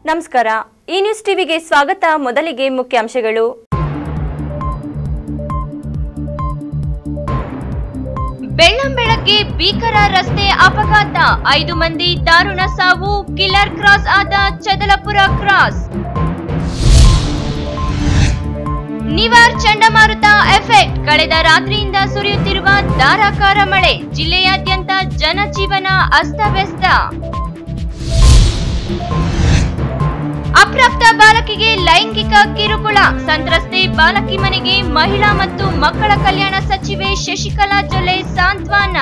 ನಮಸ್ಕಾರ ಈ ನ್ಯೂಸ್ ಟಿವಿಗೆ ಸ್ವಾಗತ ಮೊದಲಿಗೆ ಮುಖ್ಯಾಂಶಗಳು ಬೆಳ್ಳಂಬೆಳಗ್ಗೆ ಭೀಕರ ರಸ್ತೆ ಅಪಘಾತ ಐದು ಮಂದಿ ದಾರುಣ ಸಾವು ಕಿಲ್ಲರ್ ಕ್ರಾಸ್ ಆದ ಚದಲಪುರ ಕ್ರಾಸ್ ನಿವಾರ್ ಚಂಡಮಾರುತ ಎಫೆಕ್ಟ್ ಕಳೆದ ರಾತ್ರಿಯಿಂದ ಸುರಿಯುತ್ತಿರುವ ಧಾರಾಕಾರ ಮಳೆ ಜಿಲ್ಲೆಯಾದ್ಯಂತ ಜನಜೀವನ ಅಸ್ತವ್ಯಸ್ತ ಅಪ್ರಾಪ್ತ ಬಾಲಕಿಗೆ ಲೈಂಗಿಕ ಕಿರುಕುಳ ಸಂತ್ರಸ್ತೆ ಬಾಲಕಿ ಮನೆಗೆ ಮಹಿಳಾ ಮತ್ತು ಮಕ್ಕಳ ಕಲ್ಯಾಣ ಸಚಿವೆ ಶಶಿಕಲಾ ಜೊಲ್ಲೆ ಸಾಂತ್ವನ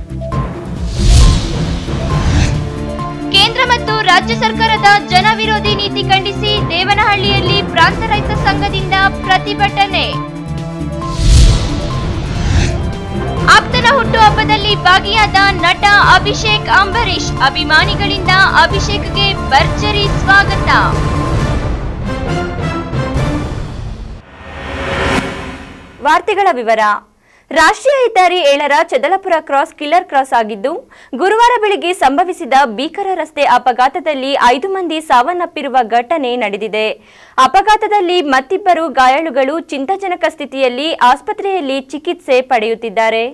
ಕೇಂದ್ರ ಮತ್ತು ರಾಜ್ಯ ಸರ್ಕಾರದ ಜನ ವಿರೋಧಿ ನೀತಿ ಖಂಡಿಸಿ ದೇವನಹಳ್ಳಿಯಲ್ಲಿ ಪ್ರಾಂತ ರೈತ ಸಂಘದಿಂದ ಪ್ರತಿಭಟನೆ ಆಪ್ತನ ಹುಟ್ಟುಹಬ್ಬದಲ್ಲಿ ಭಾಗಿಯಾದ ನಟ ಅಭಿಷೇಕ್ ಅಂಬರೀಶ್ ಅಭಿಮಾನಿಗಳಿಂದ ಅಭಿಷೇಕ್ಗೆ ಭರ್ಜರಿ ಸ್ವಾಗತ ವಾರ್ತೆಗಳ ವಿವರ ರಾಷ್ಟ್ರೀಯ ಹೆದ್ದಾರಿ ಏಳರ ಚದಲಪುರ ಕ್ರಾಸ್ ಕಿಲ್ಲರ್ ಕ್ರಾಸ್ ಆಗಿದ್ದು ಗುರುವಾರ ಬೆಳಗ್ಗೆ ಸಂಭವಿಸಿದ ಭೀಕರ ರಸ್ತೆ ಅಪಘಾತದಲ್ಲಿ ಐದು ಮಂದಿ ಸಾವನ್ನಪ್ಪಿರುವ ಘಟನೆ ನಡೆದಿದೆ ಅಪಘಾತದಲ್ಲಿ ಮತ್ತಿಬ್ಬರು ಗಾಯಾಳುಗಳು ಚಿಂತಾಜನಕ ಸ್ಥಿತಿಯಲ್ಲಿ ಆಸ್ಪತ್ರೆಯಲ್ಲಿ ಚಿಕಿತ್ಸೆ ಪಡೆಯುತ್ತಿದ್ದಾರೆ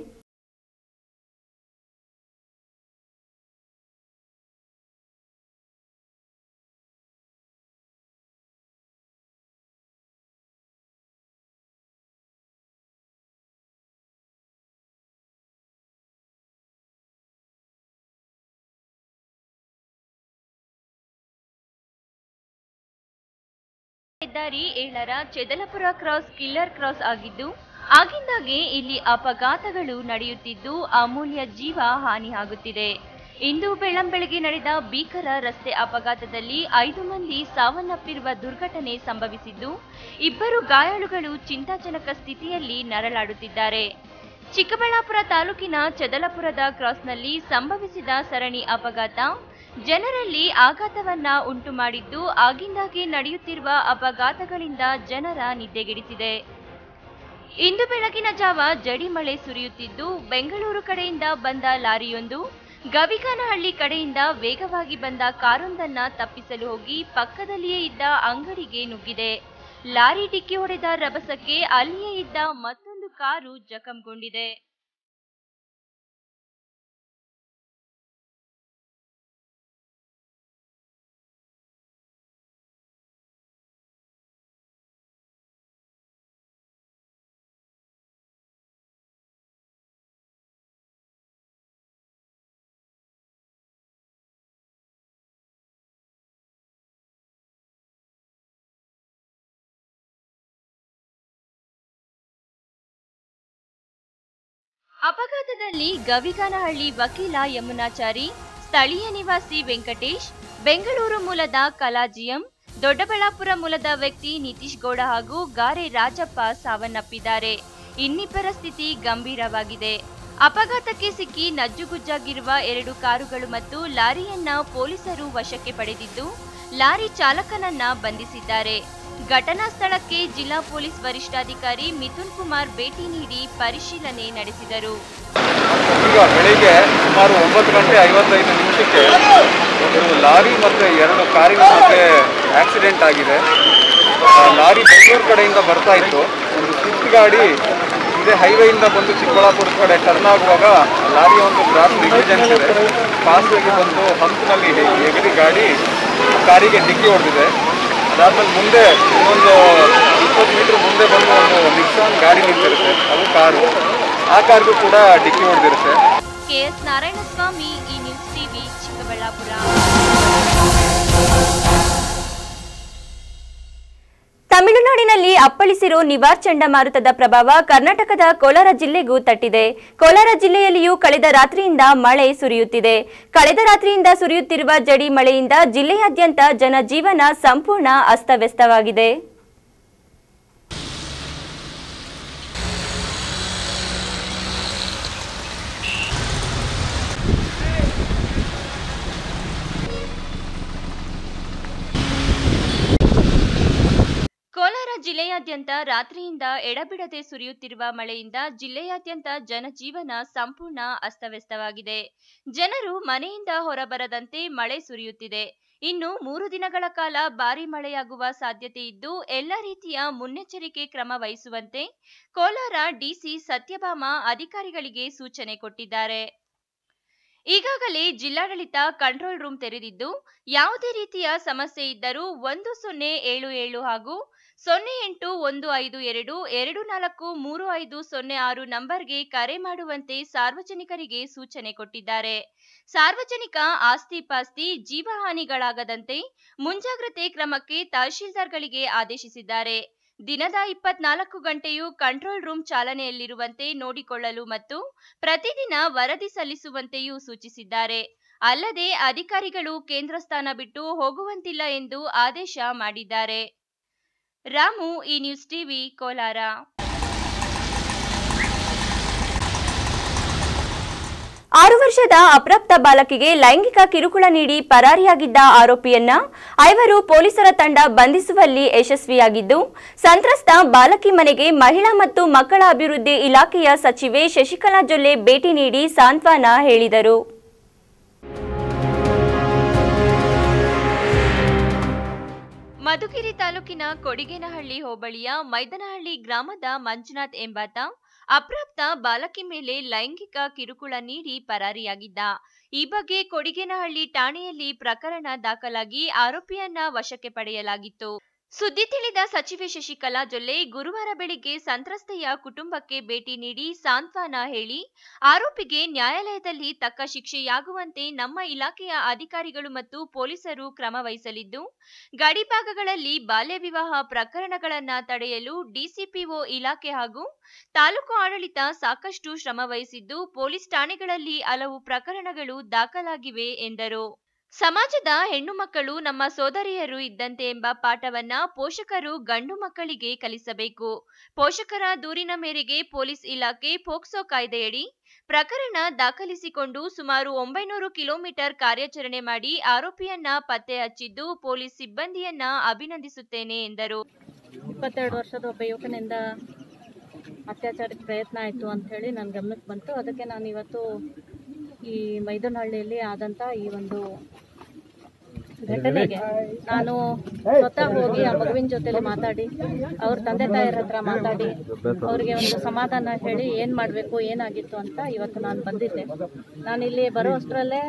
ಹೆದ್ದಾರಿ ಏಳರ ಚೆದಲಪುರ ಕ್ರಾಸ್ ಕಿಲ್ಲರ್ ಕ್ರಾಸ್ ಆಗಿದ್ದು ಆಗಿಂದಾಗೆ ಇಲ್ಲಿ ಅಪಘಾತಗಳು ನಡೆಯುತ್ತಿದ್ದು ಅಮೂಲ್ಯ ಜೀವ ಹಾನಿಯಾಗುತ್ತಿದೆ ಇಂದು ಬೆಳ್ಳಂಬೆಳಗ್ಗೆ ನಡೆದ ಭೀಕರ ರಸ್ತೆ ಅಪಘಾತದಲ್ಲಿ ಐದು ಮಂದಿ ಸಾವನ್ನಪ್ಪಿರುವ ದುರ್ಘಟನೆ ಸಂಭವಿಸಿದ್ದು ಇಬ್ಬರು ಗಾಯಾಳುಗಳು ಚಿಂತಾಜನಕ ಸ್ಥಿತಿಯಲ್ಲಿ ನರಳಾಡುತ್ತಿದ್ದಾರೆ ಚಿಕ್ಕಬಳ್ಳಾಪುರ ತಾಲೂಕಿನ ಚದಲಪುರದ ಕ್ರಾಸ್ನಲ್ಲಿ ಸಂಭವಿಸಿದ ಸರಣಿ ಅಪಘಾತ ಜನರಲ್ಲಿ ಆಘಾತವನ್ನ ಉಂಟು ಮಾಡಿದ್ದು ಆಗಿಂದಾಗೆ ನಡೆಯುತ್ತಿರುವ ಅಪಘಾತಗಳಿಂದ ಜನರ ನಿದ್ದೆಗೆಡಿಸಿದೆ ಇಂದು ಬೆಳಗಿನ ಜಾವ ಜಡಿ ಮಳೆ ಸುರಿಯುತ್ತಿದ್ದು ಬೆಂಗಳೂರು ಕಡೆಯಿಂದ ಬಂದ ಲಾರಿಯೊಂದು ಗವಿಗಾನಹಳ್ಳಿ ಕಡೆಯಿಂದ ವೇಗವಾಗಿ ಬಂದ ಕಾರೊಂದನ್ನ ತಪ್ಪಿಸಲು ಹೋಗಿ ಪಕ್ಕದಲ್ಲಿಯೇ ಇದ್ದ ಅಂಗಡಿಗೆ ನುಗ್ಗಿದೆ ಲಾರಿ ಡಿಕ್ಕಿ ಹೊಡೆದ ರಭಸಕ್ಕೆ ಅಲ್ಲಿಯೇ ಇದ್ದ ಮತ್ತೊಂದು ಕಾರು ಜಖಂಗೊಂಡಿದೆ ಅಪಘಾತದಲ್ಲಿ ಗವಿಗಾನಹಳ್ಳಿ ವಕೀಲ ಯಮುನಾಚಾರಿ ಸ್ಥಳೀಯ ನಿವಾಸಿ ವೆಂಕಟೇಶ್ ಬೆಂಗಳೂರು ಮೂಲದ ಕಲಾಜಿಯಂ ದೊಡ್ಡಬಳ್ಳಾಪುರ ಮೂಲದ ವ್ಯಕ್ತಿ ನಿತೀಶ್ ಗೌಡ ಹಾಗೂ ಗಾರೆ ರಾಜಪ್ಪ ಸಾವನ್ನಪ್ಪಿದ್ದಾರೆ ಇನ್ನಿಬ್ಬರ ಸ್ಥಿತಿ ಗಂಭೀರವಾಗಿದೆ ಅಪಘಾತಕ್ಕೆ ಸಿಕ್ಕಿ ನಜ್ಜುಗುಜ್ಜಾಗಿರುವ ಎರಡು ಕಾರುಗಳು ಮತ್ತು ಲಾರಿಯನ್ನ ಪೊಲೀಸರು ವಶಕ್ಕೆ ಪಡೆದಿದ್ದು ಲಾರಿ ಚಾಲಕನನ್ನ ಬಂಧಿಸಿದ್ದಾರೆ ಘಟನಾ ಸ್ಥಳಕ್ಕೆ ಜಿಲ್ಲಾ ಪೊಲೀಸ್ ವರಿಷ್ಠಾಧಿಕಾರಿ ಮಿಥುನ್ ಕುಮಾರ್ ಭೇಟಿ ನೀಡಿ ಪರಿಶೀಲನೆ ನಡೆಸಿದರು ಈಗ ಬೆಳಿಗ್ಗೆ ಸುಮಾರು ಒಂಬತ್ತು ಗಂಟೆ ಐವತ್ತೈದು ನಿಮಿಷಕ್ಕೆ ಒಂದು ಲಾರಿ ಮತ್ತು ಎರಡು ಕಾರಿನ ಮಧ್ಯೆ ಆಕ್ಸಿಡೆಂಟ್ ಆಗಿದೆ ಆ ಲಾರಿ ಬೆಂಗಳೂರು ಕಡೆಯಿಂದ ಬರ್ತಾ ಇತ್ತು ಒಂದು ಸ್ವಿಫ್ಟ್ ಗಾಡಿ ಇದೇ ಹೈವೇಯಿಂದ ಬಂದು ಚಿಕ್ಕಬಳ್ಳಾಪುರ ಕಡೆ ಟರ್ನ್ ಆಗುವಾಗ ಲಾರಿ ಒಂದು ಕ್ರಾಸ್ ಡಿವಿಷನ್ಸ್ ಇದೆ ಫಾಸ್ಟಾಗಿ ಬಂದು ಹಂಪ್ನಲ್ಲಿ ಎಗರಿ ಗಾಡಿ ಕಾರಿಗೆ ಡಿಕ್ಕಿ ಹೊಡೆದಿದೆ ಅದಾದ್ಮೇಲೆ ಮುಂದೆ ಇನ್ನೊಂದು ಇಪ್ಪತ್ತು ಮೀಟರ್ ಮುಂದೆ ಬಂದು ಒಂದು ನಿಕ್ಸಾನ್ ಗಾಡಿ ನಿಂತಿರುತ್ತೆ ಅದು ಕಾರು ಆ ಕಾರ್ಗೂ ಕೂಡ ಡಿಕ್ಕಿ ಹೊಡೆದಿರುತ್ತೆ ಕೆಎಸ್ ನಾರಾಯಣಸ್ವಾಮಿ ಈ ನ್ಯೂಸ್ ಟಿವಿ ಚಿಕ್ಕಬಳ್ಳಾಪುರ ತಮಿಳುನಾಡಿನಲ್ಲಿ ಅಪ್ಪಳಿಸಿರೋ ನಿವಾರ್ ಚಂಡಮಾರುತದ ಪ್ರಭಾವ ಕರ್ನಾಟಕದ ಕೋಲಾರ ಜಿಲ್ಲೆಗೂ ತಟ್ಟಿದೆ ಕೋಲಾರ ಜಿಲ್ಲೆಯಲ್ಲಿಯೂ ಕಳೆದ ರಾತ್ರಿಯಿಂದ ಮಳೆ ಸುರಿಯುತ್ತಿದೆ ಕಳೆದ ರಾತ್ರಿಯಿಂದ ಸುರಿಯುತ್ತಿರುವ ಜಡಿ ಮಳೆಯಿಂದ ಜಿಲ್ಲೆಯಾದ್ಯಂತ ಜನಜೀವನ ಸಂಪೂರ್ಣ ಅಸ್ತವ್ಯಸ್ತವಾಗಿದೆ ಕೋಲಾರ ಜಿಲ್ಲೆಯಾದ್ಯಂತ ರಾತ್ರಿಯಿಂದ ಎಡಬಿಡದೆ ಸುರಿಯುತ್ತಿರುವ ಮಳೆಯಿಂದ ಜಿಲ್ಲೆಯಾದ್ಯಂತ ಜನಜೀವನ ಸಂಪೂರ್ಣ ಅಸ್ತವ್ಯಸ್ತವಾಗಿದೆ ಜನರು ಮನೆಯಿಂದ ಹೊರಬರದಂತೆ ಮಳೆ ಸುರಿಯುತ್ತಿದೆ ಇನ್ನು ಮೂರು ದಿನಗಳ ಕಾಲ ಭಾರಿ ಮಳೆಯಾಗುವ ಸಾಧ್ಯತೆ ಇದ್ದು ಎಲ್ಲ ರೀತಿಯ ಮುನ್ನೆಚ್ಚರಿಕೆ ಕ್ರಮ ವಹಿಸುವಂತೆ ಕೋಲಾರ ಡಿಸಿ ಸತ್ಯಭಾಮ ಅಧಿಕಾರಿಗಳಿಗೆ ಸೂಚನೆ ಕೊಟ್ಟಿದ್ದಾರೆ ಈಗಾಗಲೇ ಜಿಲ್ಲಾಡಳಿತ ಕಂಟ್ರೋಲ್ ರೂಮ್ ತೆರೆದಿದ್ದು ಯಾವುದೇ ರೀತಿಯ ಸಮಸ್ಯೆ ಇದ್ದರೂ ಒಂದು ಸೊನ್ನೆ ಏಳು ಏಳು ಹಾಗೂ ಸೊನ್ನೆ ಎಂಟು ಒಂದು ಐದು ಎರಡು ಎರಡು ನಾಲ್ಕು ಮೂರು ಐದು ಸೊನ್ನೆ ಆರು ನಂಬರ್ಗೆ ಕರೆ ಮಾಡುವಂತೆ ಸಾರ್ವಜನಿಕರಿಗೆ ಸೂಚನೆ ಕೊಟ್ಟಿದ್ದಾರೆ ಸಾರ್ವಜನಿಕ ಆಸ್ತಿ ಪಾಸ್ತಿ ಜೀವಹಾನಿಗಳಾಗದಂತೆ ಮುಂಜಾಗ್ರತೆ ಕ್ರಮಕ್ಕೆ ತಹಶೀಲ್ದಾರ್ಗಳಿಗೆ ಆದೇಶಿಸಿದ್ದಾರೆ ದಿನದ ಇಪ್ಪತ್ನಾಲ್ಕು ಗಂಟೆಯೂ ಕಂಟ್ರೋಲ್ ರೂಮ್ ಚಾಲನೆಯಲ್ಲಿರುವಂತೆ ನೋಡಿಕೊಳ್ಳಲು ಮತ್ತು ಪ್ರತಿದಿನ ವರದಿ ಸಲ್ಲಿಸುವಂತೆಯೂ ಸೂಚಿಸಿದ್ದಾರೆ ಅಲ್ಲದೆ ಅಧಿಕಾರಿಗಳು ಕೇಂದ್ರ ಸ್ಥಾನ ಬಿಟ್ಟು ಹೋಗುವಂತಿಲ್ಲ ಎಂದು ಆದೇಶ ಮಾಡಿದ್ದಾರೆ ರಾಮು ಈ ನ್ಯೂಸ್ ಟಿವಿ ಕೋಲಾರ ಆರು ವರ್ಷದ ಅಪ್ರಾಪ್ತ ಬಾಲಕಿಗೆ ಲೈಂಗಿಕ ಕಿರುಕುಳ ನೀಡಿ ಪರಾರಿಯಾಗಿದ್ದ ಆರೋಪಿಯನ್ನ ಐವರು ಪೊಲೀಸರ ತಂಡ ಬಂಧಿಸುವಲ್ಲಿ ಯಶಸ್ವಿಯಾಗಿದ್ದು ಸಂತ್ರಸ್ತ ಬಾಲಕಿ ಮನೆಗೆ ಮಹಿಳಾ ಮತ್ತು ಮಕ್ಕಳ ಅಭಿವೃದ್ಧಿ ಇಲಾಖೆಯ ಸಚಿವೆ ಶಶಿಕಲಾ ಜೊಲ್ಲೆ ಭೇಟಿ ನೀಡಿ ಸಾಂತ್ವನ ಹೇಳಿದರು ಮಧುಗಿರಿ ತಾಲೂಕಿನ ಕೊಡಿಗೇನಹಳ್ಳಿ ಹೋಬಳಿಯ ಮೈದನಹಳ್ಳಿ ಗ್ರಾಮದ ಮಂಜುನಾಥ್ ಎಂಬಾತ ಅಪ್ರಾಪ್ತ ಬಾಲಕಿ ಮೇಲೆ ಲೈಂಗಿಕ ಕಿರುಕುಳ ನೀಡಿ ಪರಾರಿಯಾಗಿದ್ದ ಈ ಬಗ್ಗೆ ಕೊಡಿಗೇನಹಳ್ಳಿ ಠಾಣೆಯಲ್ಲಿ ಪ್ರಕರಣ ದಾಖಲಾಗಿ ಆರೋಪಿಯನ್ನ ವಶಕ್ಕೆ ಪಡೆಯಲಾಗಿತ್ತು ಸುದ್ದಿ ತಿಳಿದ ಸಚಿವೆ ಶಶಿಕಲಾ ಜೊಲ್ಲೆ ಗುರುವಾರ ಬೆಳಿಗ್ಗೆ ಸಂತ್ರಸ್ತೆಯ ಕುಟುಂಬಕ್ಕೆ ಭೇಟಿ ನೀಡಿ ಸಾಂತ್ವನ ಹೇಳಿ ಆರೋಪಿಗೆ ನ್ಯಾಯಾಲಯದಲ್ಲಿ ತಕ್ಕ ಶಿಕ್ಷೆಯಾಗುವಂತೆ ನಮ್ಮ ಇಲಾಖೆಯ ಅಧಿಕಾರಿಗಳು ಮತ್ತು ಪೊಲೀಸರು ಕ್ರಮ ವಹಿಸಲಿದ್ದು ಗಡಿಭಾಗಗಳಲ್ಲಿ ಬಾಲ್ಯ ವಿವಾಹ ಪ್ರಕರಣಗಳನ್ನ ತಡೆಯಲು ಡಿಸಿಪಿಒ ಇಲಾಖೆ ಹಾಗೂ ತಾಲೂಕು ಆಡಳಿತ ಸಾಕಷ್ಟು ಶ್ರಮ ವಹಿಸಿದ್ದು ಪೊಲೀಸ್ ಠಾಣೆಗಳಲ್ಲಿ ಹಲವು ಪ್ರಕರಣಗಳು ದಾಖಲಾಗಿವೆ ಎಂದರು ಸಮಾಜದ ಹೆಣ್ಣು ಮಕ್ಕಳು ನಮ್ಮ ಸೋದರಿಯರು ಇದ್ದಂತೆ ಎಂಬ ಪಾಠವನ್ನ ಪೋಷಕರು ಗಂಡು ಮಕ್ಕಳಿಗೆ ಕಲಿಸಬೇಕು ಪೋಷಕರ ದೂರಿನ ಮೇರೆಗೆ ಪೊಲೀಸ್ ಇಲಾಖೆ ಪೋಕ್ಸೋ ಕಾಯ್ದೆಯಡಿ ಪ್ರಕರಣ ದಾಖಲಿಸಿಕೊಂಡು ಸುಮಾರು ಒಂಬೈನೂರು ಕಿಲೋಮೀಟರ್ ಕಾರ್ಯಾಚರಣೆ ಮಾಡಿ ಆರೋಪಿಯನ್ನ ಪತ್ತೆ ಹಚ್ಚಿದ್ದು ಪೊಲೀಸ್ ಸಿಬ್ಬಂದಿಯನ್ನ ಅಭಿನಂದಿಸುತ್ತೇನೆ ಎಂದರು ಇಪ್ಪತ್ತೆರಡು ವರ್ಷದ ಒಬ್ಬ ಯುವಕನಿಂದ ಅತ್ಯಾಚಾರಕ್ಕೆ ಪ್ರಯತ್ನ ಆಯಿತು ಅಂಥೇಳಿ ನನ್ನ ಗಮನಕ್ಕೆ ಬಂತು ಅದಕ್ಕೆ ನಾನು ಇವತ್ತು ಈ ಮೈದನಹಳ್ಳಿಯಲ್ಲಿ ಆದಂಥ ಈ ಒಂದು ಘಟನೆಗೆ ನಾನು ಸ್ವತಃ ಹೋಗಿ ಆ ಮಗುವಿನ ಜೊತೆಲಿ ಮಾತಾಡಿ ಅವ್ರ ತಂದೆ ತಾಯಿಯರ ಹತ್ರ ಮಾತಾಡಿ ಅವ್ರಿಗೆ ಒಂದು ಸಮಾಧಾನ ಹೇಳಿ ಏನು ಮಾಡಬೇಕು ಏನಾಗಿತ್ತು ಅಂತ ಇವತ್ತು ನಾನು ಬಂದಿದ್ದೆ ನಾನು ಇಲ್ಲಿ ಬರೋ ಅಷ್ಟರಲ್ಲೇ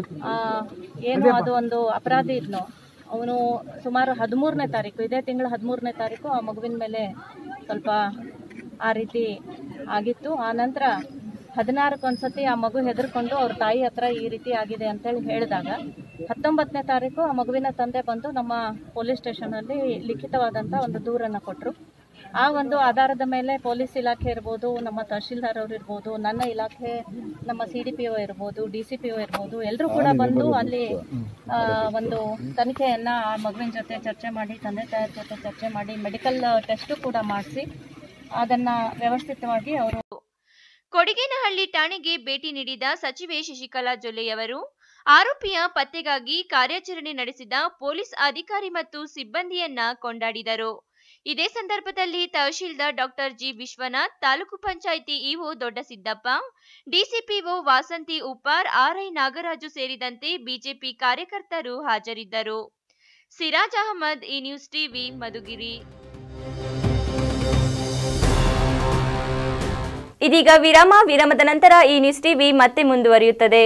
ಏನು ಅದು ಒಂದು ಅಪರಾಧಿ ಇದ್ನೋ ಅವನು ಸುಮಾರು ಹದಿಮೂರನೇ ತಾರೀಕು ಇದೇ ತಿಂಗಳ ಹದಿಮೂರನೇ ತಾರೀಕು ಆ ಮಗುವಿನ ಮೇಲೆ ಸ್ವಲ್ಪ ಆ ರೀತಿ ಆಗಿತ್ತು ಆ ನಂತರ ಹದಿನಾರಕ್ಕೆ ಒಂದ್ಸತಿ ಆ ಮಗು ಹೆದರ್ಕೊಂಡು ಅವ್ರ ತಾಯಿ ಹತ್ರ ಈ ರೀತಿ ಆಗಿದೆ ಅಂತೇಳಿ ಹೇಳಿದಾಗ ಹತ್ತೊಂಬತ್ತನೇ ತಾರೀಕು ಆ ಮಗುವಿನ ತಂದೆ ಬಂದು ನಮ್ಮ ಪೊಲೀಸ್ ಸ್ಟೇಷನಲ್ಲಿ ಲಿಖಿತವಾದಂಥ ಒಂದು ದೂರನ್ನು ಕೊಟ್ಟರು ಆ ಒಂದು ಆಧಾರದ ಮೇಲೆ ಪೊಲೀಸ್ ಇಲಾಖೆ ಇರ್ಬೋದು ನಮ್ಮ ತಹಶೀಲ್ದಾರ್ ಅವರು ಇರ್ಬೋದು ನನ್ನ ಇಲಾಖೆ ನಮ್ಮ ಸಿ ಡಿ ಪಿ ಒ ಇರ್ಬೋದು ಡಿ ಸಿ ಪಿ ಒ ಇರ್ಬೋದು ಎಲ್ಲರೂ ಕೂಡ ಬಂದು ಅಲ್ಲಿ ಆ, ಒಂದು ತನಿಖೆಯನ್ನು ಆ ಮಗುವಿನ ಜೊತೆ ಚರ್ಚೆ ಮಾಡಿ ತಂದೆ ತಾಯಿಯ ಜೊತೆ ಚರ್ಚೆ ಮಾಡಿ ಮೆಡಿಕಲ್ ಟೆಸ್ಟು ಕೂಡ ಮಾಡಿಸಿ ಅದನ್ನು ವ್ಯವಸ್ಥಿತವಾಗಿ ಅವರು ಕೊಡಿಗೇನಹಳ್ಳಿ ಠಾಣೆಗೆ ಭೇಟಿ ನೀಡಿದ ಸಚಿವೆ ಶಶಿಕಲಾ ಜೊಲ್ಲೆಯವರು ಆರೋಪಿಯ ಪತ್ತೆಗಾಗಿ ಕಾರ್ಯಾಚರಣೆ ನಡೆಸಿದ ಪೊಲೀಸ್ ಅಧಿಕಾರಿ ಮತ್ತು ಸಿಬ್ಬಂದಿಯನ್ನ ಕೊಂಡಾಡಿದರು ಇದೇ ಸಂದರ್ಭದಲ್ಲಿ tahsildar doctor G Vishwanath taluk panchayat EO Doddasiddappa DCPO Vasanthi Uppar RI Nagaraju ಸೇರಿದಂತೆ ಬಿಜೆಪಿ ಕಾರ್ಯಕರ್ತರು ಹಾಜರಿದ್ದರು ಸಿರಾಜ್ ಅಹಮದ್ ಈ ನ್ಯೂಸ್ ಟಿವಿ ಮಧುಗಿರಿ ಇದೀಗ ವಿರಾಮ ವಿರಾಮದ ನಂತರ ಈ ನ್ಯೂಸ್ ಟಿವಿ ಮತ್ತೆ ಮುಂದುವರಿಯುತ್ತದೆ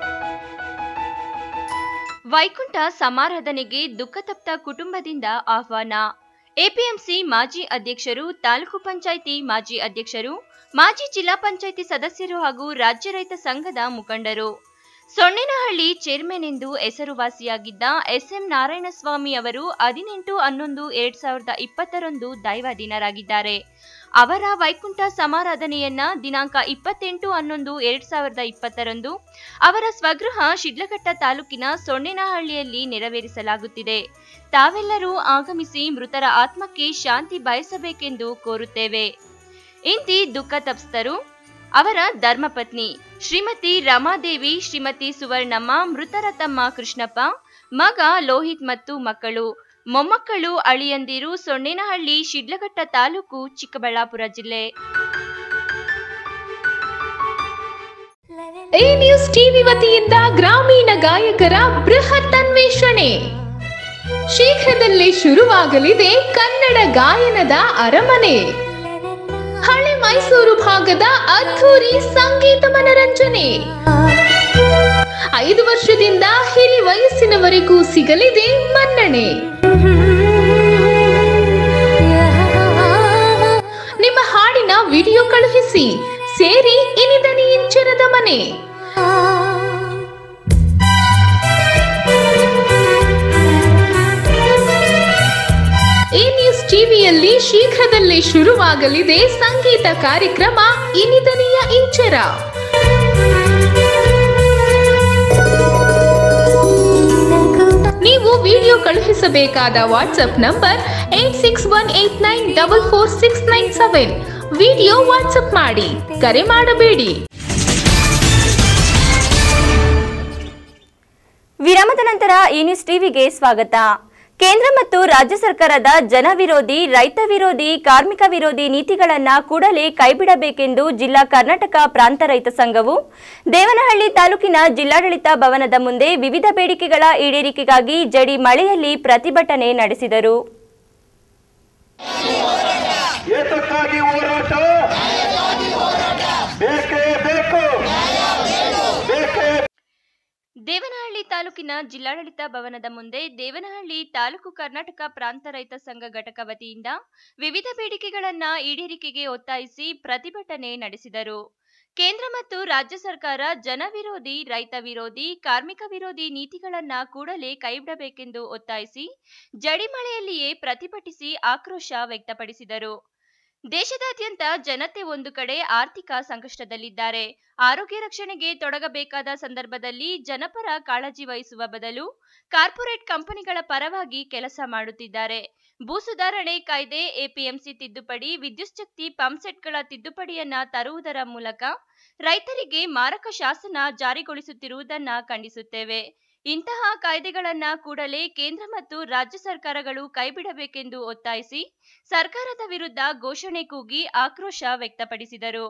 ವೈಕುಂಠ ಸಮಾರಾಧನೆಗೆ ದುಃಖತಪ್ತ ಕುಟುಂಬದಿಂದ ಆಹ್ವಾನ ಎಪಿಎಂಸಿ ಮಾಜಿ ಅಧ್ಯಕ್ಷರು ತಾಲೂಕು ಪಂಚಾಯಿತಿ ಮಾಜಿ ಅಧ್ಯಕ್ಷರು ಮಾಜಿ ಜಿಲ್ಲಾ ಪಂಚಾಯಿತಿ ಸದಸ್ಯರು ಹಾಗೂ ರಾಜ್ಯ ರೈತ ಸಂಘದ ಮುಖಂಡರು ಸೊನ್ನೆನಹಳ್ಳಿ ಚೇರ್ಮನ್ ಎಂದು ಹೆಸರುವಾಸಿಯಾಗಿದ್ದ ಎಸ್ಎಂ ನಾರಾಯಣಸ್ವಾಮಿ ಅವರು ಹದಿನೆಂಟು ಹನ್ನೊಂದು ಎರಡ್ ಸಾವಿರದ ಇಪ್ಪತ್ತರಂದು ದೈವಾಧೀನರಾಗಿದ್ದಾರೆ ಅವರ ವೈಕುಂಠ ಸಮಾರಾಧನೆಯನ್ನ ದಿನಾಂಕ ಇಪ್ಪತ್ತೆಂಟು ಹನ್ನೊಂದು ಎರಡ್ ಸಾವಿರದ ಇಪ್ಪತ್ತರಂದು ಅವರ ಸ್ವಗೃಹ ಶಿಡ್ಲಘಟ್ಟ ತಾಲೂಕಿನ ಸೊನ್ನೆನಹಳ್ಳಿಯಲ್ಲಿ ನೆರವೇರಿಸಲಾಗುತ್ತಿದೆ ತಾವೆಲ್ಲರೂ ಆಗಮಿಸಿ ಮೃತರ ಆತ್ಮಕ್ಕೆ ಶಾಂತಿ ಬಯಸಬೇಕೆಂದು ಕೋರುತ್ತೇವೆ ಇಂತಿ ದುಃಖ ತಪ್ಸ್ತರು ಅವರ ಧರ್ಮಪತ್ನಿ ಶ್ರೀಮತಿ ರಮಾದೇವಿ ಶ್ರೀಮತಿ ಸುವರ್ಣಮ್ಮ ಮೃತರ ತಮ್ಮ ಕೃಷ್ಣಪ್ಪ ಮಗ ಲೋಹಿತ್ ಮತ್ತು ಮಕ್ಕಳು ಮೊಮ್ಮಕ್ಕಳು ಅಳಿಯಂದಿರು ಸೊನ್ನೇನಹಳ್ಳಿ ಶಿಡ್ಲಘಟ್ಟ ತಾಲೂಕು ಚಿಕ್ಕಬಳ್ಳಾಪುರ ಜಿಲ್ಲೆ ಎ ನ್ಯೂಸ್ ಟಿವಿ ವತಿಯಿಂದ ಗ್ರಾಮೀಣ ಗಾಯಕರ ಬೃಹತ್ ಅನ್ವೇಷಣೆ ಶೀಘ್ರದಲ್ಲೇ ಶುರುವಾಗಲಿದೆ ಕನ್ನಡ ಗಾಯನದ ಅರಮನೆ ಹಳೆ ಮೈಸೂರು ಭಾಗದ ಅದ್ಧೂರಿ ಸಂಗೀತ ಮನರಂಜನೆ ಐದು ವರ್ಷದಿಂದ ಹಿರಿ ವಯಸ್ಸಿನವರೆಗೂ ಸಿಗಲಿದೆ ಮನ್ನಣೆ ನಿಮ್ಮ ಹಾಡಿನ ವಿಡಿಯೋ ಕಳುಹಿಸಿ ಸೇರಿ ಇನಿದನಿ ಇಂಚರದ ಮನೆ ಎ ನ್ಯೂಸ್ ಟಿವಿಯಲ್ಲಿ ಶೀಘ್ರದಲ್ಲೇ ಶುರುವಾಗಲಿದೆ ಸಂಗೀತ ಕಾರ್ಯಕ್ರಮ ಇನಿದನಿಯ ಇಂಚರ ನೀವು ವಿಡಿಯೋ ಕಳುಹಿಸಬೇಕಾದ WhatsApp number eight six one eight nine double four six nine seven video WhatsApp ಮಾಡಿ ಕರೆ ಮಾಡಬೇಡಿ ವಿರಾಮದ ನಂತರ ಈ ನ್ಯೂಸ್ ಟಿವಿಗೆ ಸ್ವಾಗತ ಕೇಂದ್ರ ಮತ್ತು ರಾಜ್ಯ ಸರ್ಕಾರದ ಜನ ವಿರೋಧಿ ರೈತ ವಿರೋಧಿ ಕಾರ್ಮಿಕ ವಿರೋಧಿ ನೀತಿಗಳನ್ನ ಕೂಡಲೇ ಕೈಬಿಡಬೇಕೆಂದು ಜಿಲ್ಲಾ ಕರ್ನಾಟಕ ಪ್ರಾಂತ ರೈತ ಸಂಘವು ದೇವನಹಳ್ಳಿ ತಾಲೂಕಿನ ಜಿಲ್ಲಾಡಳಿತ ಭವನದ ಮುಂದೆ ವಿವಿಧ ಬೇಡಿಕೆಗಳ ಈಡೇರಿಕೆಗಾಗಿ ಜಡಿ ಮಳೆಯಲ್ಲಿ ಪ್ರತಿಭಟನೆ ನಡೆಸಿದರು ಏತಕ್ಕಾಗಿ ಹೋರಾಟ ಬೇಕೇ ಬೇಕು ಬೇಕೇ ದೇವನಹಳ್ಳಿ ತಾಲೂಕಿನ ಜಿಲ್ಲಾಡಳಿತ ಭವನದ ಮುಂದೆ ದೇವನಹಳ್ಳಿ ತಾಲೂಕು ಕರ್ನಾಟಕ ಪ್ರಾಂತ ರೈತ ಸಂಘ ಘಟಕ ವತಿಯಿಂದ ವಿವಿಧ ಬೇಡಿಕೆಗಳನ್ನ ಈಡೇರಿಕೆಗೆ ಒತ್ತಾಯಿಸಿ ಪ್ರತಿಭಟನೆ ನಡೆಸಿದರು ಕೇಂದ್ರ ಮತ್ತು ರಾಜ್ಯ ಸರ್ಕಾರ ಜನ ವಿರೋಧಿ ರೈತ ವಿರೋಧಿ ಕಾರ್ಮಿಕ ವಿರೋಧಿ ನೀತಿಗಳನ್ನ ಕೂಡಲೇ ಕೈಬಿಡಬೇಕೆಂದು ಒತ್ತಾಯಿಸಿ ಜಡಿಮಳೆಯಲ್ಲಿಯೇ ಪ್ರತಿಭಟಿಸಿ ಆಕ್ರೋಶ ವ್ಯಕ್ತಪಡಿಸಿದರು ದೇಶದಾದ್ಯಂತ ಜನತೆ ಒಂದು ಕಡೆ ಆರ್ಥಿಕ ಸಂಕಷ್ಟದಲ್ಲಿದ್ದಾರೆ ಆರೋಗ್ಯ ರಕ್ಷಣೆಗೆ ತೊಡಗಬೇಕಾದ ಸಂದರ್ಭದಲ್ಲಿ ಜನಪರ ಕಾಳಜಿ ವಹಿಸುವ ಬದಲು ಕಾರ್ಪೊರೇಟ್ ಕಂಪನಿಗಳ ಪರವಾಗಿ ಕೆಲಸ ಮಾಡುತ್ತಿದ್ದಾರೆ ಭೂ ಸುಧಾರಣೆ ಕಾಯ್ದೆ ಎಪಿಎಂಸಿ ತಿದ್ದುಪಡಿ ವಿದ್ಯುಚ್ಛಕ್ತಿ ಪಂಪ್ಸೆಟ್ಗಳ ತಿದ್ದುಪಡಿಯನ್ನ ತರುವುದರ ಮೂಲಕ ರೈತರಿಗೆ ಮಾರಕ ಶಾಸನ ಜಾರಿಗೊಳಿಸುತ್ತಿರುವುದನ್ನ ಖಂಡಿಸುತ್ತೇವೆ ಇಂತಹ ಕಾಯ್ದೆಗಳನ್ನ ಕೂಡಲೇ ಕೇಂದ್ರ ಮತ್ತು ರಾಜ್ಯ ಸರ್ಕಾರಗಳು ಕೈಬಿಡಬೇಕೆಂದು ಒತ್ತಾಯಿಸಿ ಸರ್ಕಾರದ ವಿರುದ್ಧ ಘೋಷಣೆ ಕೂಗಿ ಆಕ್ರೋಶ ವ್ಯಕ್ತಪಡಿಸಿದರು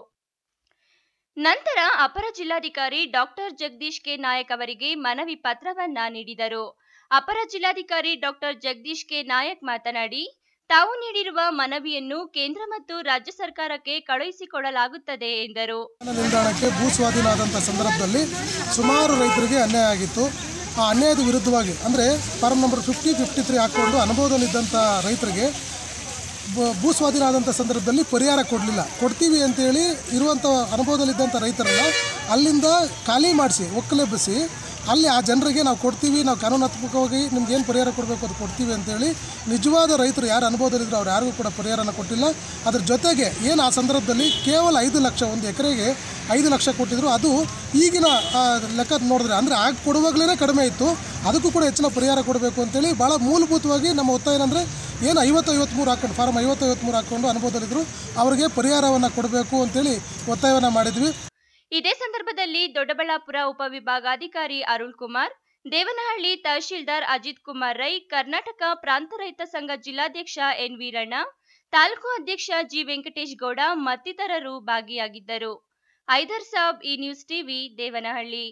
ನಂತರ ಅಪರ ಜಿಲ್ಲಾಧಿಕಾರಿ ಡಾಕ್ಟರ್ ಜಗದೀಶ್ ಕೆ ನಾಯಕ್ ಅವರಿಗೆ ಮನವಿ ಪತ್ರವನ್ನ ನೀಡಿದರು ಅಪರ ಜಿಲ್ಲಾಧಿಕಾರಿ ಡಾಕ್ಟರ್ ಜಗದೀಶ್ ಕೆ ನಾಯಕ್ ಮಾತನಾಡಿ ತಾವು ನೀಡಿರುವ ಮನವಿಯನ್ನು ಕೇಂದ್ರ ಮತ್ತು ರಾಜ್ಯ ಸರ್ಕಾರಕ್ಕೆ ಕಳುಹಿಸಿಕೊಡಲಾಗುತ್ತದೆ ಎಂದರು ವಿಮಾನ ನಿಲ್ದಾಣಕ್ಕೆ ಭೂ ಸ್ವಾಧೀನ ಆದಂಥ ಸಂದರ್ಭದಲ್ಲಿ ಸುಮಾರು ರೈತರಿಗೆ ಅನ್ಯಾಯ ಆಗಿತ್ತು ಆ ಅನ್ಯಾಯದ ವಿರುದ್ಧವಾಗಿ ಅಂದರೆ form number fifty fifty three ಹಾಕ್ಕೊಂಡು ಅನುಭವದಲ್ಲಿದ್ದಂಥ ರೈತರಿಗೆ ಬ- ಭೂ ಸ್ವಾಧೀನ ಆದಂಥ ಸಂದರ್ಭದಲ್ಲಿ ಪರಿಹಾರ ಕೊಡಲಿಲ್ಲ ಕೊಡ್ತೀವಿ ಅಂತೇಳಿ ಇರುವಂಥ ಅನುಭವದಲ್ಲಿದ್ದಂಥ ರೈತರನ್ನ ಅಲ್ಲಿಂದ ಖಾಲಿ ಮಾಡಿಸಿ ಒಕ್ಕಲೆಬ್ಬಿಸಿ ಅಲ್ಲಿ ಆ ಜನರಿಗೆ ನಾವು ಕೊಡ್ತೀವಿ ನಾವು ಕಾನೂನಾತ್ಮಕವಾಗಿ ನಿಮ್ಗೆ ಏನು ಪರಿಹಾರ ಕೊಡಬೇಕು ಅದು ಕೊಡ್ತೀವಿ ಅಂತೇಳಿ ನಿಜವಾದ ರೈತರು ಯಾರು ಅನುಭವದಲ್ಲಿದ್ರು ಅವ್ರು ಯಾರಿಗೂ ಕೂಡ ಪರಿಹಾರನ ಕೊಟ್ಟಿಲ್ಲ ಅದ್ರ ಜೊತೆಗೆ ಏನು ಆ ಸಂದರ್ಭದಲ್ಲಿ ಕೇವಲ ಐದು ಲಕ್ಷ ಒಂದು ಎಕರೆಗೆ ಐದು ಲಕ್ಷ ಕೊಟ್ಟಿದ್ರು ಅದು ಈಗಿನ ಆ, ಲೆಕ್ಕ ನೋಡಿದ್ರೆ ಅಂದರೆ ಆಗ ಕೊಡುವಾಗಲೇ ಕಡಿಮೆ ಇತ್ತು ಅದಕ್ಕೂ ಕೂಡ ಹೆಚ್ಚಿನ ಪರಿಹಾರ ಕೊಡಬೇಕು ಅಂತೇಳಿ ಭಾಳ ಮೂಲಭೂತವಾಗಿ ನಮ್ಮ ಒತ್ತಾಯ ಏನಂದರೆ ಏನು ಐವತ್ತು ಐವತ್ತ್ಮೂರು ಹಾಕ್ಕೊಂಡು ಫಾರ್ಮ್ ಐವತ್ತು ಐವತ್ತ್ಮೂರು ಹಾಕ್ಕೊಂಡು ಅನುಭವದಲ್ಲಿದ್ದರು ಅವರಿಗೆ ಪರಿಹಾರವನ್ನು ಕೊಡಬೇಕು ಅಂತೇಳಿ ಒತ್ತಾಯವನ್ನು ಮಾಡಿದ್ವಿ ಇದೇ ಸಂದರ್ಭದಲ್ಲಿ ದೊಡ್ಡಬಳ್ಳಾಪುರ ಉಪವಿಭಾಗಾಧಿಕಾರಿ ಅರುಳ್ ಕುಮಾರ್ ದೇವನಹಳ್ಳಿ ತಹಶೀಲ್ದಾರ್ ಅಜಿತ್ ಕುಮಾರ್ ರೈ ಕರ್ನಾಟಕ ಪ್ರಾಂತ ರೈತ ಸಂಘ ಜಿಲ್ಲಾಧ್ಯಕ್ಷ ಎನ್ ವೀರಣ್ಣ ತಾಲೂಕು ಅಧ್ಯಕ್ಷ ಜಿ ವೆಂಕಟೇಶ್ ಗೌಡ ಮತ್ತಿತರರು ಭಾಗಿಯಾಗಿದ್ದರು ಐದರ್ ಸಾಬ್ ಈ ನ್ಯೂಸ್ ಟಿವಿ ದೇವನಹಳ್ಳಿ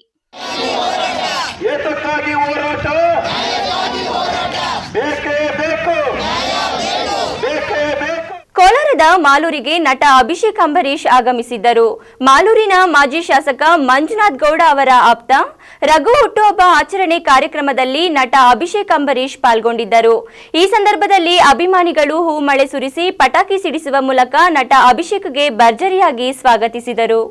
ಏತಕ್ಕಾಗಿ ಹೋರಾಟ ಬೇಕೇ ಬೇಕು ಬೇಕೇ ಬೇಕು ಕೋಲಾರದ ಮಾಲೂರಿಗೆ ನಟ ಅಭಿಷೇಕ್ ಅಂಬರೀಶ್ ಆಗಮಿಸಿದ್ದರು ಮಾಲೂರಿನ ಮಾಜಿ ಶಾಸಕ ಮಂಜುನಾಥ್ ಗೌಡ ಅವರ ಆಪ್ತ ರಘು ಹುಟ್ಟುಹಬ್ಬ ಆಚರಣೆ ಕಾರ್ಯಕ್ರಮದಲ್ಲಿ ನಟ ಅಭಿಷೇಕ್ ಅಂಬರೀಶ್ ಪಾಲ್ಗೊಂಡಿದ್ದರು ಈ ಸಂದರ್ಭದಲ್ಲಿ ಅಭಿಮಾನಿಗಳು ಹೂಮಳೆ ಸುರಿಸಿ ಪಟಾಕಿ ಸಿಡಿಸುವ ಮೂಲಕ ನಟ ಅಭಿಷೇಕ್ಗೆ ಭರ್ಜರಿಯಾಗಿ ಸ್ವಾಗತಿಸಿದರು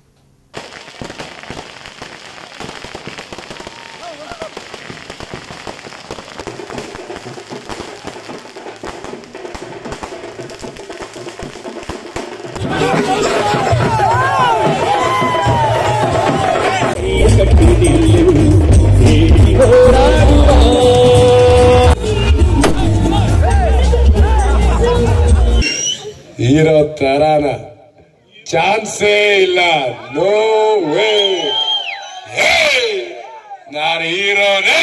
ಹೀರೋ ತರಾನ ಚಾನ್ಸೇ ಇಲ್ಲ ನೋ ವೇ ನಾನು ಹೀರೋನೇ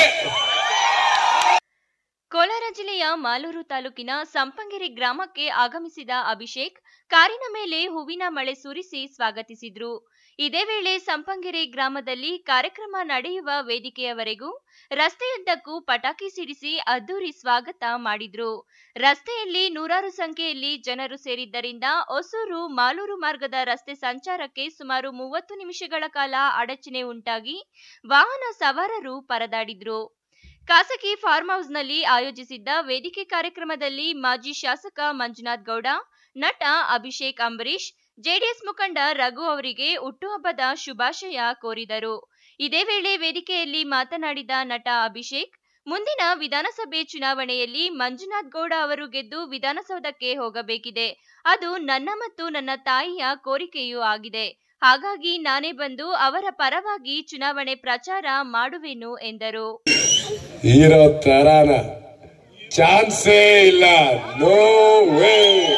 ಕೋಲಾರ ಜಿಲ್ಲೆಯ ಮಾಲೂರು ತಾಲೂಕಿನ ಸಂಪಂಗಿರಿ ಗ್ರಾಮಕ್ಕೆ ಆಗಮಿಸಿದ ಅಭಿಷೇಕ್ ಕಾರಿನ ಮೇಲೆ ಹೂವಿನ ಮಳೆ ಸುರಿಸಿ ಸ್ವಾಗತಿಸಿದ್ರು ಇದೇ ವೇಳೆ ಸಂಪಂಗೆರೆ ಗ್ರಾಮದಲ್ಲಿ ಕಾರ್ಯಕ್ರಮ ನಡೆಯುವ ವೇದಿಕೆಯವರೆಗೂ ರಸ್ತೆಯುದ್ದಕ್ಕೂ ಪಟಾಕಿ ಸಿಡಿಸಿ ಅದ್ದೂರಿ ಸ್ವಾಗತ ಮಾಡಿದ್ರು ರಸ್ತೆಯಲ್ಲಿ ನೂರಾರು ಸಂಖ್ಯೆಯಲ್ಲಿ ಜನರು ಸೇರಿದ್ದರಿಂದ ಹೊಸೂರು ಮಾಲೂರು ಮಾರ್ಗದ ರಸ್ತೆ ಸಂಚಾರಕ್ಕೆ ಸುಮಾರು ಮೂವತ್ತು ನಿಮಿಷಗಳ ಕಾಲ ಅಡಚಣೆ ಉಂಟಾಗಿ ವಾಹನ ಸವಾರರು ಪರದಾಡಿದ್ರು ಖಾಸಗಿ ಫಾರ್ಮ್ ಹೌಸ್ನಲ್ಲಿ ಆಯೋಜಿಸಿದ್ದ ವೇದಿಕೆ ಕಾರ್ಯಕ್ರಮದಲ್ಲಿ ಮಾಜಿ ಶಾಸಕ ಮಂಜುನಾಥ್ ಗೌಡ ನಟ ಅಭಿಷೇಕ್ ಅಂಬರೀಶ್ ಜೆಡಿಎಸ್ ಮುಖಂಡ ರಘು ಅವರಿಗೆ ಹುಟ್ಟುಹಬ್ಬದ ಶುಭಾಶಯ ಕೋರಿದರು ಇದೇ ವೇಳೆ ವೇದಿಕೆಯಲ್ಲಿ ಮಾತನಾಡಿದ ನಟ ಅಭಿಷೇಕ್ ಮುಂದಿನ ವಿಧಾನಸಭೆ ಚುನಾವಣೆಯಲ್ಲಿ ಮಂಜುನಾಥ್ ಗೌಡ ಅವರು ಗೆದ್ದು ವಿಧಾನಸೌಧಕ್ಕೆ ಹೋಗಬೇಕಿದೆ ಅದು ನನ್ನ ಮತ್ತು ನನ್ನ ತಾಯಿಯ ಕೋರಿಕೆಯೂ ಆಗಿದೆ ಹಾಗಾಗಿ ನಾನೇ ಬಂದು ಅವರ ಪರವಾಗಿ ಚುನಾವಣೆ ಪ್ರಚಾರ ಮಾಡುವೆನು ಎಂದರು ಹೀರೋ ತರಾನ ಚಾನ್ಸೇ ಇಲ್ಲ ನೋ ವೇ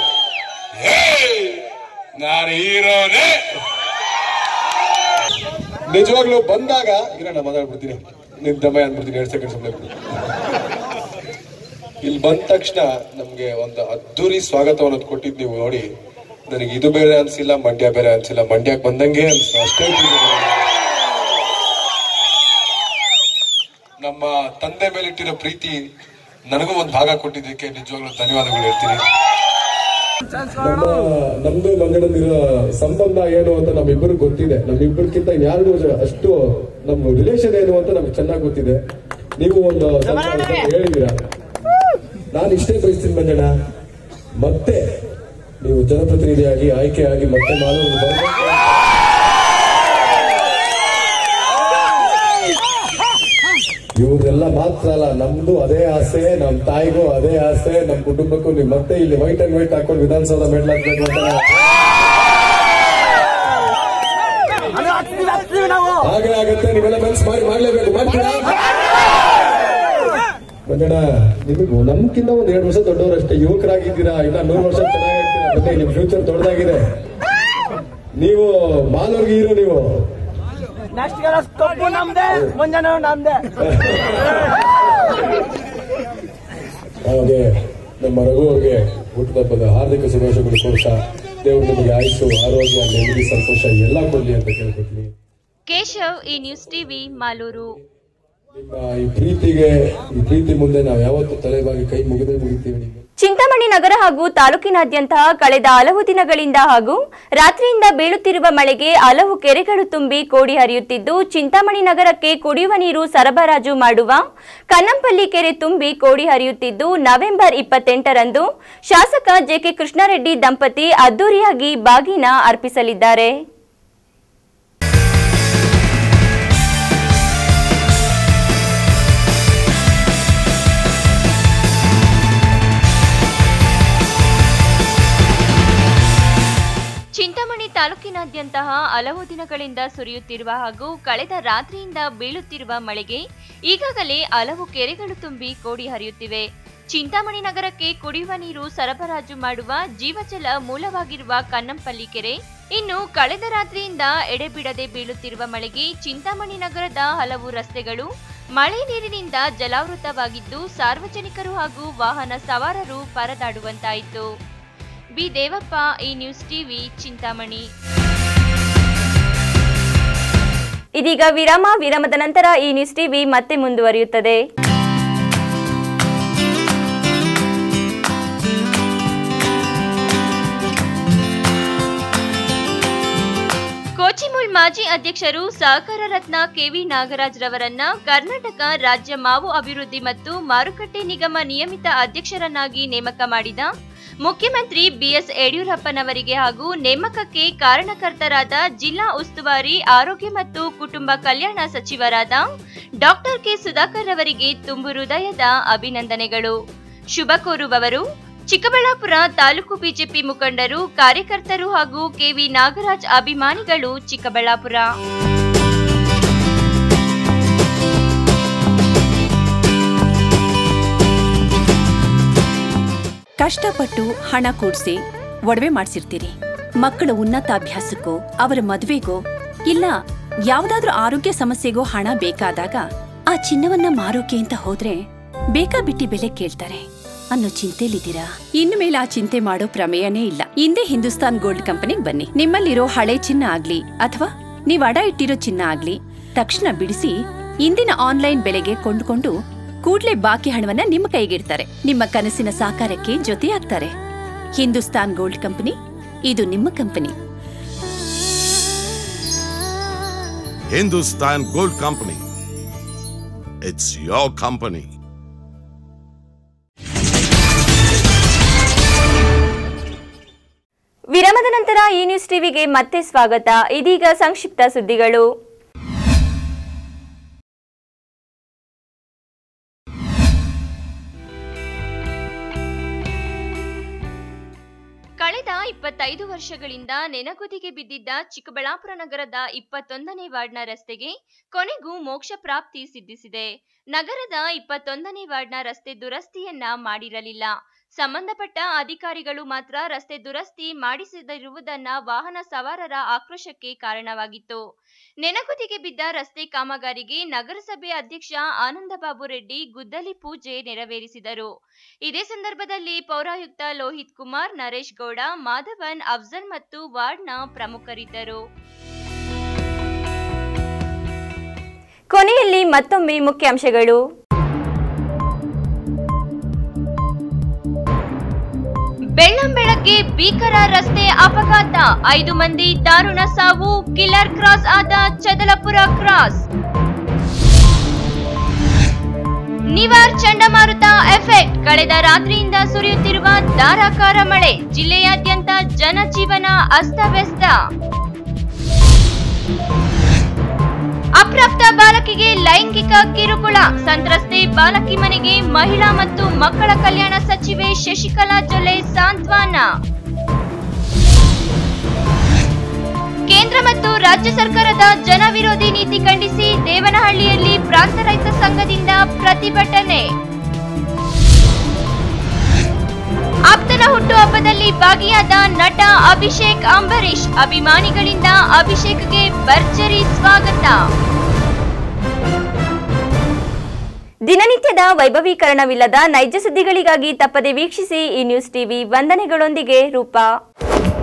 ನಾನು ಹೀರೋನೇ ನಿಜವಾಗ್ಲೂ ಬಂದಾಗ ಇರೋಣ ಮಾತಾಡ್ಬಿಡ್ತೀನಿ ನಿನ್ ದಮ ಅಂದ್ಬಿಡ್ತೀನಿ ಎರಡು ಸೆಕೆಂಡ್ ಸುಮ್ಮನೆ ಇಲ್ಲಿ ಬಂದ ತಕ್ಷಣ ನಮ್ಗೆ ಒಂದು ಅದ್ದೂರಿ ಸ್ವಾಗತವನ್ನು ಕೊಟ್ಟಿದ್ ನೀವು ನೋಡಿ ನನಗೆ ಇದು ಬೇರೆ ಅನ್ಸಿಲ್ಲ ಮಂಡ್ಯ ಬೇರೆ ಅನ್ಸಿಲ್ಲ ಮಂಡ್ಯಕ್ಕೆ ಬಂದಂಗೆ ಅನ್ಸ ಅಷ್ಟೇ ಖುಷಿ ನನಗೆ. ನಮ್ಮ ತಂದೆ ಮೇಲೆ ಇಟ್ಟಿರೋ ಪ್ರೀತಿ ನನಗೂ ಒಂದು ಭಾಗ ಕೊಟ್ಟಿದ್ದಕ್ಕೆ ನಿಜವಾಗ್ಲೂ ಧನ್ಯವಾದಗಳು ಹೇಳ್ತೀನಿ ನಮ್ಮ ನಮ್ದು ಮಂಗಳದಿರೋ ಸಂಬಂಧ ಏನು ಅಂತ ನಮ್ಮಿಬ್ಬರು ಗೊತ್ತಿದೆ ನಮ್ಮಿಬ್ಬರಿಗಿಂತ ಯಾರಿಗೂ ಅಷ್ಟು ನಮ್ಮ ರಿಲೇಷನ್ ಏನು ಅಂತ ನಮ್ಗೆ ಚೆನ್ನಾಗಿ ಗೊತ್ತಿದೆ ನೀವು ಒಂದು ಸ್ವಲ್ಪ ಸ್ವಲ್ಪ ಹೇಳಿದ್ದೀರಾ ನಾನು ಇಷ್ಟೇ ಬಯಸ್ತೀನಿ ಮಂಜಣ್ಣ ಮತ್ತೆ ನೀವು ಜನಪ್ರತಿನಿಧಿಯಾಗಿ ಆಯ್ಕೆಯಾಗಿ ಮತ್ತೆ ಮಾನವರು ಬರಬೇಕು ಇವ್ರದೆಲ್ಲ ಮಾತ್ರ ಅಲ್ಲ ನಮ್ದು ಅದೇ ಆಸೆ ನಮ್ ತಾಯಿಗೂ ಅದೇ ಆಸೆ ನಮ್ ಕುಟುಂಬಕ್ಕೂ ನೀವು ಮತ್ತೆ ಇಲ್ಲಿ ವೈಟ್ ಅಂಡ್ ವೈಟ್ ಹಾಕೊಂಡು ವಿಧಾನಸೌಧ ಮೆಟ್ಲಾಕ್ಬೇಕು ಅಂತ ನಾವು- ಹಾಗೆ ಆಗತ್ತೆ ನೀವೆಲ್ಲ ಮನ್ಸ್ ಮಾಡಿ ಮಾಡ್ಲೇಬೇಕು ಮಾಡ್ತೀರಾ ಮಂಜಣ್ಣ ನಿಮಗೂ ನಮ್ಗಿಂತ ಒಂದ್ ಎರಡು ವರ್ಷ ದೊಡ್ಡವರಷ್ಟೇ ಯುವಕರಾಗಿದ್ದೀರಾ ಇಲ್ಲ ನೂರು ವರ್ಷ ಚೆನ್ನಾಗಿರ್ತೀರಾ ಮತ್ತೆ ನಿಮ್ ಫ್ಯೂಚರ್ ದೊಡ್ಡದಾಗಿದೆ ನೀವು ಮಾಲೂರ್ಗೆ ಇರು ನೀವು ನೆಕ್ಸ್ಟ್ ಕಪ್ಪು ನಮ್ದೆ ಮುಂಜಾನೆ ನಮ್ದೆ ಹಾಗೆ ನಮ್ಮ ರಘು ಅವ್ರಿಗೆ ಹುಟ್ಟುಹಬ್ಬದ ಹಾರ್ದಿಕ ಶುಭಾಶಯಗಳು ಕೋರ್ತಾ ದೇವರು ನಿಮಗೆ ಆಯುಷು ಆರೋಗ್ಯ ನೆಮ್ಮದಿ ಸಂತೋಷ ಎಲ್ಲ ಕೊಡ್ಲಿ ಅಂತ ಕೇಳ್ಕೊತೀನಿ ಕೇಶವ್ ಈ ನ್ಯೂಸ್ ಟಿವಿ ಮಾಲೂರು ನಿಮ್ಮ ಈ ಪ್ರೀತಿಗೆ ಈ ಪ್ರೀತಿ ಮುಂದೆ ನಾವು ಯಾವತ್ತೂ ತಲೆಬಾಗಿ ಕೈ ಮುಗಿದೇ ಮುಗಿತೀವಿ ನಿಮಗೆ ಚಿಂತಾಮಣಿ ನಗರ ಹಾಗೂ ತಾಲೂಕಿನಾದ್ಯಂತ ಕಳೆದ ಹಲವು ದಿನಗಳಿಂದ ಹಾಗೂ ರಾತ್ರಿಯಿಂದ ಬೀಳುತ್ತಿರುವ ಮಳೆಗೆ ಹಲವು ಕೆರೆಗಳು ತುಂಬಿ ಕೋಡಿ ಹರಿಯುತ್ತಿದ್ದು ಚಿಂತಾಮಣಿ ನಗರಕ್ಕೆ ಕುಡಿಯುವ ನೀರು ಸರಬರಾಜು ಮಾಡುವ ಕನ್ನಂಪಲ್ಲಿ ಕೆರೆ ತುಂಬಿ ಕೋಡಿ ಹರಿಯುತ್ತಿದ್ದು ನವೆಂಬರ್ ಇಪ್ಪತ್ತೆಂಟರಂದು ಶಾಸಕ ಜೆಕೆ ಕೃಷ್ಣಾರೆಡ್ಡಿ ದಂಪತಿ ಅದ್ದೂರಿಯಾಗಿ ಬಾಗಿನ ಅರ್ಪಿಸಲಿದ್ದಾರೆ ಚಿಂತಾಮಣಿ ತಾಲೂಕಿನಾದ್ಯಂತಹ ಹಲವು ದಿನಗಳಿಂದ ಸುರಿಯುತ್ತಿರುವ ಹಾಗೂ ಕಳೆದ ರಾತ್ರಿಯಿಂದ ಬೀಳುತ್ತಿರುವ ಮಳೆಗೆ ಈಗಾಗಲೇ ಹಲವು ಕೆರೆಗಳು ತುಂಬಿ ಕೋಡಿ ಹರಿಯುತ್ತಿವೆ ಚಿಂತಾಮಣಿ ನಗರಕ್ಕೆ ಕುಡಿಯುವ ನೀರು ಸರಬರಾಜು ಮಾಡುವ ಜೀವಜಲ ಮೂಲವಾಗಿರುವ ಕನ್ನಂಪಲ್ಲಿ ಕೆರೆ ಇನ್ನು ಕಳೆದ ರಾತ್ರಿಯಿಂದ ಎಡೆಬಿಡದೆ ಬೀಳುತ್ತಿರುವ ಮಳೆಗೆ ಚಿಂತಾಮಣಿ ನಗರದ ಹಲವು ರಸ್ತೆಗಳು ಮಳೆ ನೀರಿನಿಂದ ಜಲಾವೃತವಾಗಿದ್ದು ಸಾರ್ವಜನಿಕರು ಹಾಗೂ ವಾಹನ ಸವಾರರು ಪರದಾಡುವಂತಾಯಿತು ಬಿ ದೇವಪ್ಪ ಈ ನ್ಯೂಸ್ ಟಿವಿ ಚಿಂತಾಮಣಿ ಇದೀಗ ವಿರಾಮ ವಿರಾಮದ ನಂತರ ಈ ನ್ಯೂಸ್ ಟಿವಿ ಮತ್ತೆ ಮುಂದುವರಿಯುತ್ತದೆ ಕೋಚಿಮುಲ್ ಮಾಜಿ ಅಧ್ಯಕ್ಷರು ಸಹಕಾರ ರತ್ನ ಕೆವಿ ನಾಗರಾಜ್ ರವರನ್ನ ಕರ್ನಾಟಕ ರಾಜ್ಯ ಮಾವು ಅಭಿವೃದ್ಧಿ ಮತ್ತು ಮಾರುಕಟ್ಟೆ ನಿಗಮ ನಿಯಮಿತ ಅಧ್ಯಕ್ಷರನ್ನಾಗಿ ನೇಮಕ ಮಾಡಿದ ಮುಖ್ಯಮಂತ್ರಿ ಬಿಎಸ್ ಯಡಿಯೂರಪ್ಪನವರಿಗೆ ಹಾಗೂ ನೇಮಕಕ್ಕೆ ಕಾರಣಕರ್ತರಾದ ಜಿಲ್ಲಾ ಉಸ್ತುವಾರಿ ಆರೋಗ್ಯ ಮತ್ತು ಕುಟುಂಬ ಕಲ್ಯಾಣ ಸಚಿವರಾದ ಡಾಕ್ಟರ್ ಕೆ ಸುಧಾಕರ್ ಅವರಿಗೆ ತುಂಬು ಹೃದಯದ ಅಭಿನಂದನೆಗಳು ಶುಭ ಕೋರುವವರು ಚಿಕ್ಕಬಳ್ಳಾಪುರ ತಾಲೂಕು ಬಿಜೆಪಿ ಮುಖಂಡರು ಕಾರ್ಯಕರ್ತರು ಹಾಗೂ ಕೆವಿ ನಾಗರಾಜ್ ಅಭಿಮಾನಿಗಳು ಚಿಕ್ಕಬಳ್ಳಾಪುರ ಕಷ್ಟಪಟ್ಟು ಹಣ ಕೂಡಿಸಿ ಒಡವೆ ಮಾಡಿಸಿರ್ತೀರಿ ಮಕ್ಕಳ ಉನ್ನತಾಭ್ಯಾಸಕ್ಕೋ ಅವರ ಮದುವೆಗೋ ಇಲ್ಲ ಯಾವ್ದಾದ್ರೂ ಆರೋಗ್ಯ ಸಮಸ್ಯೆಗೋ ಹಣ ಬೇಕಾದಾಗ ಆ ಚಿನ್ನವನ್ನ ಮಾರೋಕೆ ಅಂತ ಹೋದ್ರೆ ಬೇಕಾ ಬಿಟ್ಟಿ ಬೆಲೆ ಕೇಳ್ತಾರೆ ಅನ್ನೋ ಚಿಂತೆಲಿದ್ದೀರಾ ಇನ್ನು ಮೇಲೆ ಆ ಚಿಂತೆ ಮಾಡೋ ಪ್ರಮೇಯನೇ ಇಲ್ಲ ಹಿಂದೆ ಹಿಂದೂಸ್ತಾನ್ ಗೋಲ್ಡ್ ಕಂಪನಿಗೆ ಬನ್ನಿ ನಿಮ್ಮಲ್ಲಿರೋ ಹಳೆ ಚಿನ್ನ ಆಗ್ಲಿ ಅಥವಾ ನೀವು ಅಡ ಇಟ್ಟಿರೋ ಚಿನ್ನ ಆಗ್ಲಿ ತಕ್ಷಣ ಬಿಡಿಸಿ ಇಂದಿನ ಆನ್ಲೈನ್ ಬೆಲೆಗೆ ಕೊಂಡುಕೊಂಡು ಕೂಡ್ಲೇ ಬಾಕಿ ಹಣವನ್ನ ನಿಮ್ಮ ಕೈಗಿಡ್ತಾರೆ ನಿಮ್ಮ ಕನಸಿನ ಸಾಕಾರಕ್ಕೆ ಜೊತೆಯಾಗ್ತಾರೆ ಹಿಂದೂಸ್ತಾನ್ ಗೋಲ್ಡ್ ಕಂಪನಿ ಇದು ನಿಮ್ಮ company Hindustan Gold Company. It's your company. ವಿರಾಮದ ನಂತರ ಈ ನ್ಯೂಸ್ ಟಿವಿಗೆ ಮತ್ತೆ ಸ್ವಾಗತ ಇದೀಗ ಸಂಕ್ಷಿಪ್ತ ಸುದ್ದಿಗಳು ಕಳೆದ ಇಪ್ಪತ್ತೈದು ವರ್ಷಗಳಿಂದ ನೆನಗುದಿಗೆ ಬಿದ್ದಿದ್ದ ಚಿಕ್ಕಬಳ್ಳಾಪುರ ನಗರದ ಇಪ್ಪತ್ತೊಂದನೇ ವಾರ್ಡ್ನ ರಸ್ತೆಗೆ ಕೊನೆಗೂ ಮೋಕ್ಷ ಪ್ರಾಪ್ತಿ ಸಿದ್ಧಿಸಿದೆ ನಗರದ ಇಪ್ಪತ್ತೊಂದನೇ ವಾರ್ಡ್ನ ರಸ್ತೆ ದುರಸ್ತಿಯನ್ನ ಮಾಡಿರಲಿಲ್ಲ ಸಂಬಂಧಪಟ್ಟ ಅಧಿಕಾರಿಗಳು ಮಾತ್ರ ರಸ್ತೆ ದುರಸ್ತಿ ಮಾಡಿಸದಿರುವುದನ್ನ ವಾಹನ ಸವಾರರ ಆಕ್ರೋಶಕ್ಕೆ ಕಾರಣವಾಗಿತ್ತು ನೆನಗುದಿಗೆ ಬಿದ್ದ ರಸ್ತೆ ಕಾಮಗಾರಿಗೆ ನಗರಸಭೆ ಅಧ್ಯಕ್ಷ ಆನಂದಬಾಬು ರೆಡ್ಡಿ ಗುದ್ದಲಿ ಪೂಜೆ ನೆರವೇರಿಸಿದರು ಇದೇ ಸಂದರ್ಭದಲ್ಲಿ ಪೌರಾಯುಕ್ತ ಲೋಹಿತ್ ಕುಮಾರ್ ನರೇಶ್ ಗೌಡ ಮಾಧವನ್ ಅಫ್ಜಲ್ ಮತ್ತು ವಾರ್ಡ್ನ ಪ್ರಮುಖರಿದ್ದರು ಕೊನೆಯಲ್ಲಿ ಮತ್ತೊಮ್ಮೆ ಮುಖ್ಯಾಂಶಗಳು ಬೆಳ್ಳಂಬೆಳಗ್ಗೆ ಭೀಕರ ರಸ್ತೆ ಅಪಘಾತ ಐದು ಮಂದಿ ದಾರುಣ ಸಾವು ಕಿಲ್ಲರ್ ಕ್ರಾಸ್ ಆದ ಚದಲಪುರ ಕ್ರಾಸ್ ನಿವಾರ್ ಚಂಡಮಾರುತ ಎಫೆಕ್ಟ್ ಕಳೆದ ರಾತ್ರಿಯಿಂದ ಸುರಿಯುತ್ತಿರುವ ಧಾರಾಕಾರ ಮಳೆ ಜಿಲ್ಲೆಯಾದ್ಯಂತ ಜನಜೀವನ ಅಸ್ತವ್ಯಸ್ತ ಅಪ್ರಾಪ್ತ ಬಾಲಕಿಗೆ ಲೈಂಗಿಕ ಕಿರುಕುಳ ಸಂತ್ರಸ್ತೆ ಬಾಲಕಿ ಮನೆಗೆ ಮಹಿಳಾ ಮತ್ತು ಮಕ್ಕಳ ಕಲ್ಯಾಣ ಸಚಿವೆ ಶಶಿಕಲಾ ಜೊಲ್ಲೆ ಸಾಂತ್ವನ ಕೇಂದ್ರ ಮತ್ತು ರಾಜ್ಯ ಸರ್ಕಾರದ ಜನ ವಿರೋಧಿ ನೀತಿ ಖಂಡಿಸಿ ದೇವನಹಳ್ಳಿಯಲ್ಲಿ ಪ್ರಾಂತ ರೈತ ಸಂಘದಿಂದ ಪ್ರತಿಭಟನೆ ಆಪ್ತನ ಹುಟ್ಟುಹಬ್ಬದಲ್ಲಿ ಭಾಗಿಯಾದ ನಟ ಅಭಿಷೇಕ್ ಅಂಬರೀಶ್ ಅಭಿಮಾನಿಗಳಿಂದ ಅಭಿಷೇಕ್ಗೆ ಭರ್ಜರಿ ಸ್ವಾಗತ ದಿನನಿತ್ಯದ ವೈಭವೀಕರಣವಿಲ್ಲದ ನೈಜ ಸುದ್ದಿಗಳಿಗಾಗಿ ತಪ್ಪದೆ ವೀಕ್ಷಿಸಿ ಈ ನ್ಯೂಸ್ ಟಿವಿ ವಂದನೆಗಳೊಂದಿಗೆ ರೂಪಾ